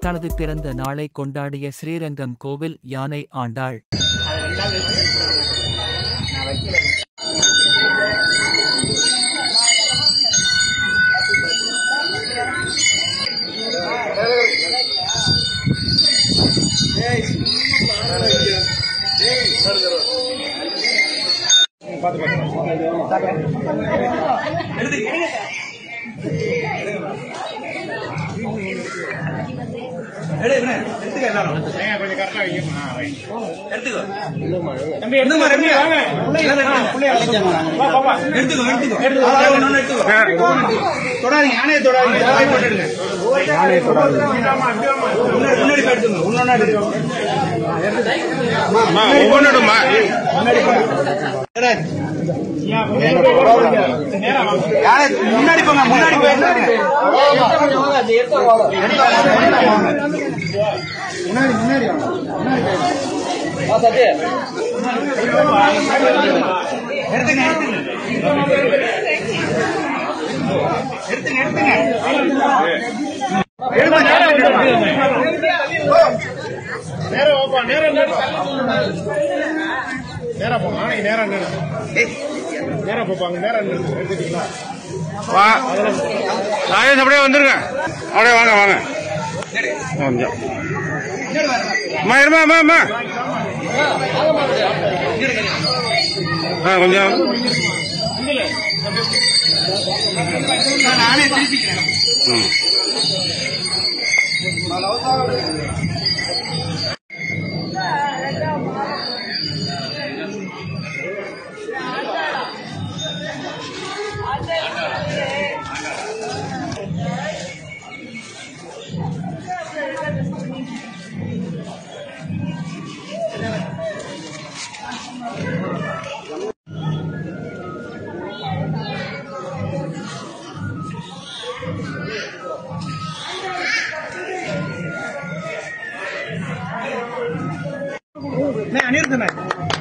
தனது பிறந்த நாளை கொண்டாடிய ஸ்ரீரங்கம் கோவில் யானை ஆண்டாள் கொஞ்சம் கரெக்டா வைக்கணும் ஆ, வை. தம்பி எடுத்துக்கோ தம்பி வாங்க ஆ, புள்ளைய வா, பாப்பா. எடுத்துக்கோ. தொடாதீங்க யானையை தொடாதீங்க வாய் போட்டுடுங்க. ஆமா, அப்படி வாம்மா. முன்னாடி முன்னாடி போய் எடுத்துங்க முன்னாடி எடுத்துங்க. ஒவ்வொன்றுமா நேரா வாங்க. முன்னாடி போங்க முன்னாடி போய் எடுத்துங்க. எடுத்துங்க எடுத்துங்க எடுத்துங்க எடுத்துங்க எடுமா நேரா எடுமா நேரா வாப்பா நேரா நேரா நேரா போங்க நாளைக்கு நேரா நேரா நேரா போப்பாங்க நேரா நிறுத்து. எடுத்துட்டீங்களா வா ராஜேஷ் அப்படியே வந்துருங்க அப்படியே வாங்க வாங்க கொஞ்சம் அம்மா இருமா அம்மா அம்மா ஆ கொஞ்சம் நானே திருப்பிக்கிறேன் ம் அனிருத்தமே